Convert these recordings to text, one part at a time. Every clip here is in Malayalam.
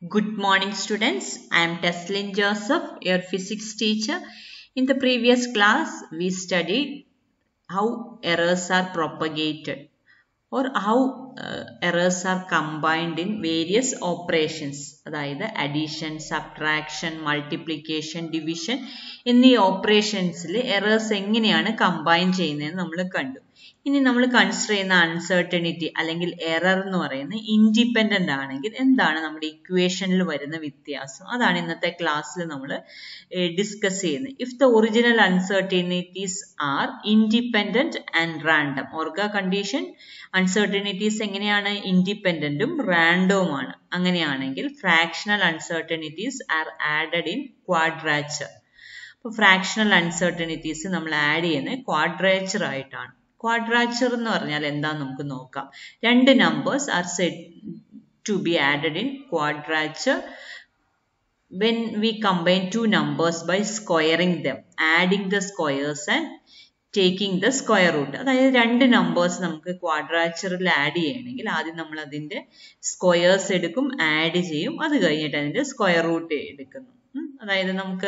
Good morning, students. I am Teslin Joseph, your physics teacher. In the previous class, we studied how errors are propagated or how uh, errors are combined in various operations അതായത് അഡീഷൻ സബ്ട്രാക്ഷൻ മൾട്ടിപ്ലിക്കേഷൻ ഡിവിഷൻ എന്നീ ഓപ്പറേഷൻസിൽ എറേഴ്സ് എങ്ങനെയാണ് കമ്പൈൻ ചെയ്യുന്നതെന്ന് നമ്മൾ കണ്ടു ഇനി നമ്മൾ കൺസിഡർ ചെയ്യുന്ന അൺസർട്ടനിറ്റി അല്ലെങ്കിൽ എറർ എന്ന് പറയുന്നത് ഇൻഡിപെൻഡന്റ് ആണെങ്കിൽ എന്താണ് നമ്മുടെ ഇക്വേഷനിൽ വരുന്ന വ്യത്യാസം അതാണ് ഇന്നത്തെ ക്ലാസ്സിൽ നമ്മൾ ഡിസ്കസ് ചെയ്യുന്നത് if the original uncertainties are independent and random ഓർഗ കണ്ടീഷൻ അൺസർട്ടനിറ്റീസ് എങ്ങനെയാണ് ഇൻഡിപെൻഡന്റും റാൻഡവുമാണ് അങ്ങനെയാണെങ്കിൽ fractional uncertainties are added in quadrature അപ്പോൾ ഫ്രാക്ഷണൽ അൺസർട്ടനിറ്റീസ് നമ്മൾ ആഡ് ചെയ്യുന്നത് ക്വാഡ്രാച്ചർ ആയിട്ടാണ് ക്വാഡ്രാച്ചർ എന്ന് പറഞ്ഞാൽ എന്താന്ന് നമുക്ക് നോക്കാം രണ്ട് numbers are set to be added in quadrature when we combine two numbers by squaring them adding the squares and taking the square root അതായത് രണ്ട് നമ്പേഴ്സ് നമുക്ക് ക്വാഡ്രാച്ചറിൽ ആഡ് ചെയ്യണമെങ്കിൽ ആദ്യം നമ്മൾ അതിന്റെ സ്ക്വയേഴ്സ് എടുക്കും ആഡ് ചെയ്യും അത് കഴിഞ്ഞിട്ട് അതിന്റെ സ്ക്വയർ റൂട്ട് എടുക്കുന്നു അതായത് നമുക്ക്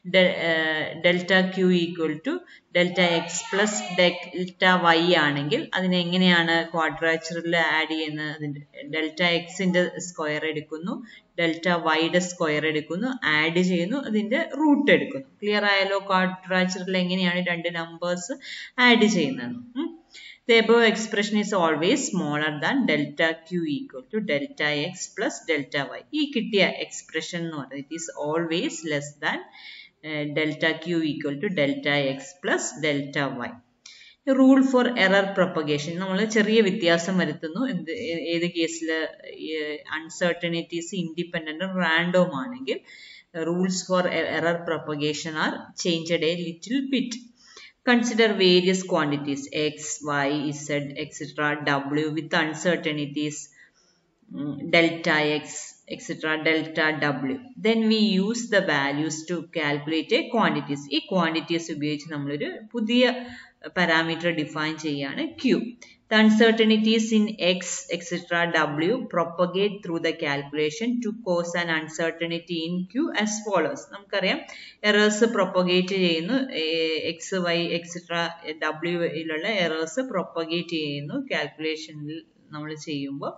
delta Q equal to delta X plus delta Y ആണെങ്കിൽ അതിനെ എങ്ങനെയാണ് ക്വാഡ്രാച്ചറിൽ ആഡ് ചെയ്യുന്നത് അതിന്റെ ഡെൽറ്റ എക്സിന്റെ സ്ക്വയർ എടുക്കുന്നു ഡെൽറ്റ വൈയുടെ സ്ക്വയർ എടുക്കുന്നു ആഡ് ചെയ്യുന്നു അതിന്റെ റൂട്ട് എടുക്കുന്നു ക്ലിയർ ആയാലോ ക്വാഡ്രാച്ചറിൽ എങ്ങനെയാണ് രണ്ട് നമ്പേഴ്സ് ആഡ് ചെയ്യുന്നത് The above expression is always smaller than delta q equal to delta x plus delta y. ഈ കിട്ടിയ എക്സ്പ്രഷൻ എന്ന് പറയുന്നത് it is always less than delta Q equal to delta X plus delta Y rule for error propagation നമ്മൾ ചെറിയ വ്യത്യാസം വരുത്തുന്നു എന്ത് ഏത് കേസിൽ അൺസർട്ടനിറ്റീസ് ഇൻഡിപെൻഡന്റും റാൻഡോം ആണെങ്കിൽ rules for error propagation are changed a little bit Consider various quantities x, y, z, etc. w with uncertainties um, delta x, etc. delta w. Then we use the values to calculate a quantities. ഈ quantities ഉപയോഗിച്ച് നമ്മളൊരു പുതിയ പാരാമീറ്റർ ഡിഫൈൻ ചെയ്യാണ് q. The uncertainties in x, etc. w propagate through the calculation to cause an uncertainty in q as follows. നമുക്കറിയാം എറേഴ്സ് പ്രൊപ്പഗേറ്റ് ചെയ്യുന്നു എക്സ് വൈ എക്സെട്ര ഡബ്ല്യൂയിലുള്ള എറേഴ്സ് പ്രൊപ്പഗേറ്റ് ചെയ്യുന്നു കാൽക്കുലേഷനിൽ നമ്മൾ ചെയ്യുമ്പോൾ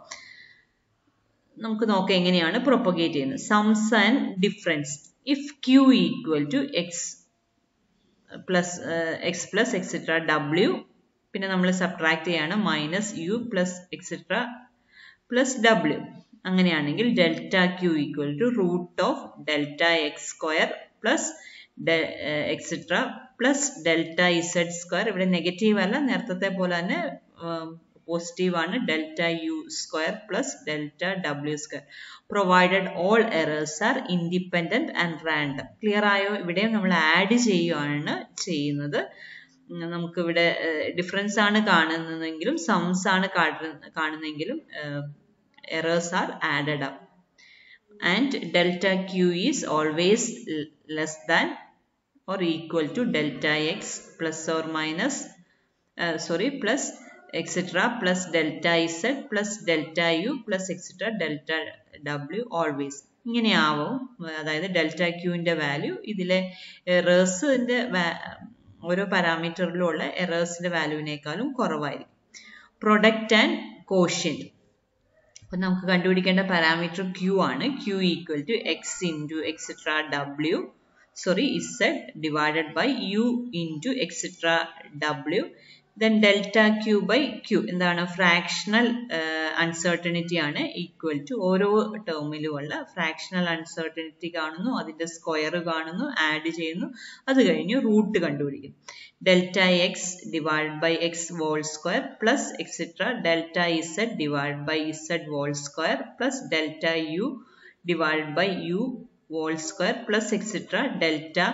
നമുക്ക് നോക്കാം എങ്ങനെയാണ് പ്രൊപ്പഗേറ്റ് ചെയ്യുന്നത് sums and difference if Q equal to X plus X plus etcetera W പിന്നെ നമ്മൾ സബ്ട്രാക്ട് ചെയ്യാണ് minus U plus etcetera plus W അങ്ങനെയാണെങ്കിൽ delta Q equal to root of delta X square plus etcetera plus delta Z square ഇവിടെ നെഗറ്റീവ് അല്ല നേരത്തെ പോലെ തന്നെ പോസിറ്റീവ് ആണ് delta U square plus delta W square provided all errors are independent and random clear ആയോ ഇവിടെ നമ്മൾ ആഡ് ചെയ്യുകയാണ് ചെയ്യുന്നത് നമുക്ക് ഇവിടെ ഡിഫറൻസ് ആണ് കാണുന്നതെങ്കിലും സംസ് ആണ് കാണുന്നതെങ്കിലും errors are added up and delta Q is always less than or equal to delta x plus or minus uh, sorry plus etc plus delta z plus delta u plus etc delta w always ഇങ്ങനെയാവും അതായത് ഡെൽറ്റ ക്യൂവിന്റെ വാല്യൂ ഇതിലെ എറേഴ്സിന്റെ ഓരോ പാരാമീറ്ററിലുള്ള എറേഴ്സിന്റെ വാല്യൂവിനേക്കാളും കുറവായിരിക്കും പ്രൊഡക്റ്റ് ആൻഡ് കോഷ്യന്റ് അപ്പൊ നമുക്ക് കണ്ടുപിടിക്കേണ്ട പാരാമീറ്റർ ക്യൂ ആണ് Q equal to X into etcetera W sorry z divided by u into etc w then delta q by q എന്താണ് ഫ്രാക്ഷണൽ അൺസർട്ടനിറ്റി ആണ് ഈക്വൽ ടു ഓരോ ടേമിലുമുള്ള ഫ്രാക്ഷണൽ അൺസർട്ടനിറ്റി കാണുന്നു അതിന്റെ സ്ക്വയർ കാണുന്നു ആഡ് ചെയ്യുന്നു അത് കഴിഞ്ഞ് റൂട്ട് കണ്ടുപിടിക്കുന്നു delta X divide by X whole square plus etcetera delta Z divide by Z whole square plus delta U divide by U whole square plus etc delta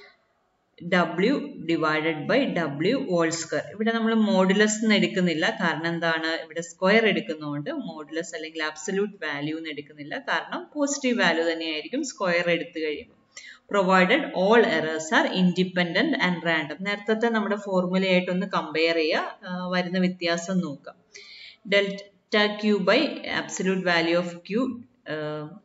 w divided by W whole square ഇവിടെ നമ്മൾ മോഡുലസ് എന്ന് എടുക്കുന്നില്ല കാരണം എന്താണ് ഇവിടെ സ്ക്വയർ എടുക്കുന്നതുകൊണ്ട് മോഡുലസ് അല്ലെങ്കിൽ അബ്സല്യൂട്ട് വാല്യൂ എന്ന് എടുക്കുന്നില്ല കാരണം പോസിറ്റീവ് വാല്യൂ തന്നെയായിരിക്കും സ്ക്വയർ എടുത്തു കഴിയുമ്പോൾ provided all errors are independent and random നേരത്തെ നമ്മുടെ ഫോർമുലയായിട്ടൊന്ന് കമ്പയർ ചെയ്യുക വരുന്ന വ്യത്യാസം നോക്കാം delta Q by absolute value of Q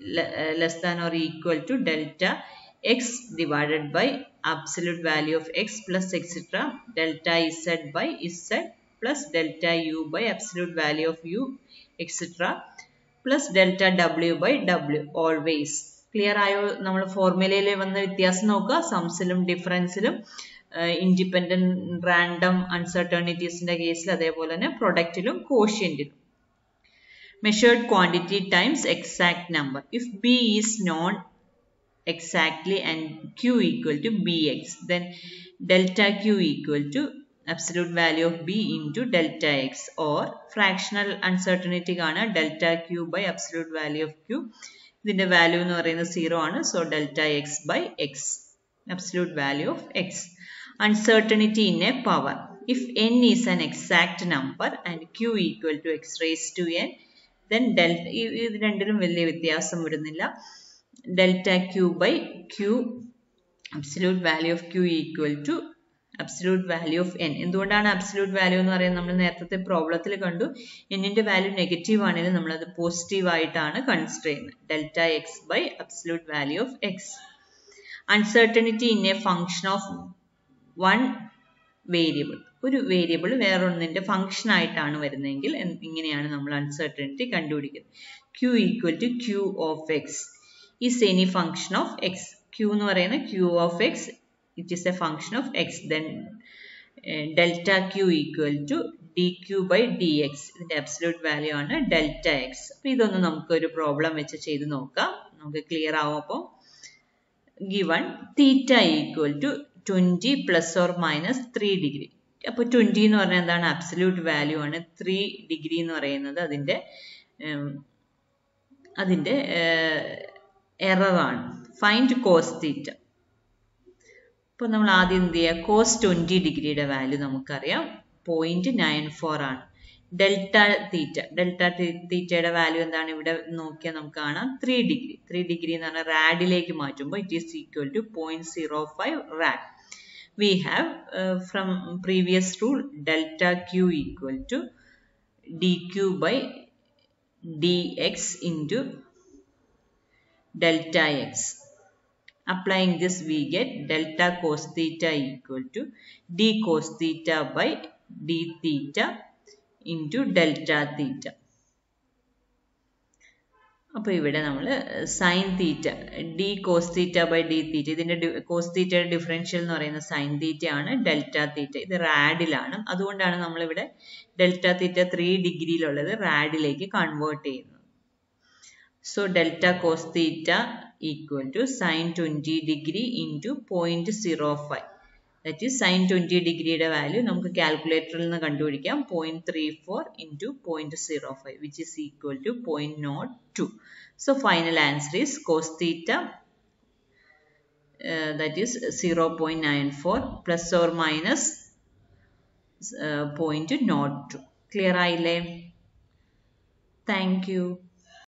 less than or equal to delta X divided by absolute value of X plus etcetera delta Z by Z plus delta U by absolute value of U etcetera plus delta W by W always clear ആയോ നമ്മൾ ഫോർമുലയിൽ വന്ന വ്യത്യാസം നോക്കുക സംസിലും ഡിഫറൻസിലും ഇൻഡിപെൻഡന്റ് റാൻഡം അൺസർട്ടേണിറ്റീസിന്റെ കേസിൽ അതേപോലെ തന്നെ പ്രൊഡക്റ്റിലും കോഷ്യന്റിലും measured quantity times exact number if B is non exactly and q equal to bx then delta q equal to absolute value of b into delta x or fractional uncertainty കാണാൻ delta q by absolute value of q ഇതിന്റെ വാല്യൂ എന്ന് പറയുന്നത് സീറോ ആണ് so delta X by X absolute value of X uncertainty in a power if N is an exact number and Q equal to X raise to N then delta ഇത് രണ്ടിലും വലിയ വ്യത്യാസം വരുന്നില്ല delta Q by Q absolute value of Q equal to absolute value of N എന്തുകൊണ്ടാണ് അബ്സല്യൂട്ട് വാല്യൂ എന്ന് പറയുന്നത് നമ്മൾ നേരത്തെ പ്രോബ്ലത്തിൽ കണ്ടു എന്നിന്റെ വാല്യൂ നെഗറ്റീവ് ആണെങ്കിൽ നമ്മൾ അത് പോസിറ്റീവ് ആയിട്ടാണ് കൺസിഡർ ചെയ്യുന്നത് delta X by absolute value of X uncertainty in a function of one variable ഒരു വേരിയബിൾ വേറൊന്നിന്റെ ഫംഗ്ഷൻ ആയിട്ടാണ് വരുന്നതെങ്കിൽ ഇങ്ങനെയാണ് നമ്മൾ അൺസർട്ടനിറ്റി കണ്ടുപിടിക്കുന്നത് Q equal to Q of X is any function of X Q എന്ന് പറയുന്നത് Q of X it is a function of X then delta Q equal to D Q by D X ഇതിന്റെ അബ്സല്യൂട്ട് വാല്യൂ ആണ് ഡെൽറ്റ എക്സ് അപ്പൊ ഇതൊന്ന് നമുക്ക് ഒരു പ്രോബ്ലം വെച്ച് ചെയ്ത് നോക്കാം നമുക്ക് ക്ലിയർ ആവും അപ്പോൾ given theta equal to twenty plus or minus three degree അപ്പോൾ ട്വന്റി എന്ന് പറഞ്ഞാൽ എന്താണ് അബ്സല്യൂട്ട് വാല്യൂ ആണ് ത്രീ ഡിഗ്രി എന്ന് പറയുന്നത് അതിന്റെ അതിന്റെ എററാണ് ഫൈൻഡ് കോസ് തീറ്റ അപ്പോൾ നമ്മൾ ആദ്യം എന്ത് ചെയ്യുക കോസ് ട്വൻറ്റി ഡിഗ്രിയുടെ വാല്യൂ നമുക്കറിയാം പോയിന്റ് നയൻ ഫോർ ആണ് ഡെൽറ്റ തീറ്റ ഡെൽറ്റ തീറ്റയുടെ വാല്യൂ എന്താണ് ഇവിടെ നോക്കിയാൽ നമുക്ക് കാണാം ത്രീ ഡിഗ്രി ത്രീ ഡിഗ്രി എന്ന് പറഞ്ഞാൽ റാഡിലേക്ക് മാറ്റുമ്പോൾ it is equal to point zero five rad we have from previous rule delta Q equal to D Q by D X into delta x. Applying this we get delta cos theta equal to d cos theta by d theta into delta theta. അപ്പോൾ ഇവിടെ നമ്മൾ sine theta D cos theta by D theta ഇതിന്റെ കോസ് തീറ്റയുടെ ഡിഫറൻഷ്യൽ എന്ന് പറയുന്ന സൈൻ തീറ്റ ആണ് ഡെൽറ്റ തീറ്റ ഇത് റാഡിലാണ് അതുകൊണ്ടാണ് നമ്മൾ ഇവിടെ ഡെൽറ്റ തീറ്റ ത്രീ ഡിഗ്രിയിലുള്ളത് റാഡിലേക്ക് കൺവേർട്ട് ചെയ്യുന്നത് So delta cos theta equal to sin 20 degree into 0.05. That is sin 20 ഡിഗ്രിയുടെ വാല്യൂ നമുക്ക് കാൽക്കുലേറ്ററിൽ നിന്ന് കണ്ടുപിടിക്കാം point three four into point zero five which is equal to point nought two so final answer is cos theta that is zero point nine four plus or minus point nought two clear ആയില്ലേ താങ്ക് യു